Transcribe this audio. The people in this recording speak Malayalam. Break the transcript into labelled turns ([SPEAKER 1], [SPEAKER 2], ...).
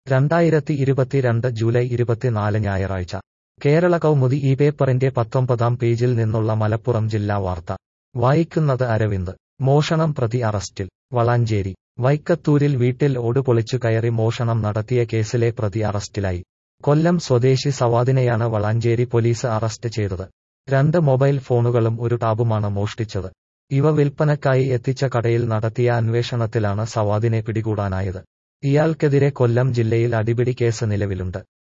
[SPEAKER 1] രണ്ടായിരത്തി ഇരുപത്തിരണ്ട് ജൂലൈ ഇരുപത്തിനാല് ഞായറാഴ്ച കേരള കൗമുദി ഈ പേപ്പറിന്റെ പത്തൊമ്പതാം പേജിൽ നിന്നുള്ള മലപ്പുറം ജില്ലാ വാർത്ത വായിക്കുന്നത് അരവിന്ദ് മോഷണം പ്രതി അറസ്റ്റിൽ വളാഞ്ചേരി വൈക്കത്തൂരിൽ വീട്ടിൽ ഓട് പൊളിച്ചു കയറി മോഷണം നടത്തിയ കേസിലെ പ്രതി അറസ്റ്റിലായി കൊല്ലം സ്വദേശി സവാദിനെയാണ് വളാഞ്ചേരി പോലീസ് അറസ്റ്റ് ചെയ്തത് രണ്ട് മൊബൈൽ ഫോണുകളും ഒരു ടാബുമാണ് മോഷ്ടിച്ചത് ഇവ വിൽപ്പനക്കായി എത്തിച്ച കടയിൽ നടത്തിയ അന്വേഷണത്തിലാണ് സവാദിനെ പിടികൂടാനായത് ഇയാൾക്കെതിരെ കൊല്ലം ജില്ലയിൽ അടിപിടി കേസ് നിലവിലുണ്ട്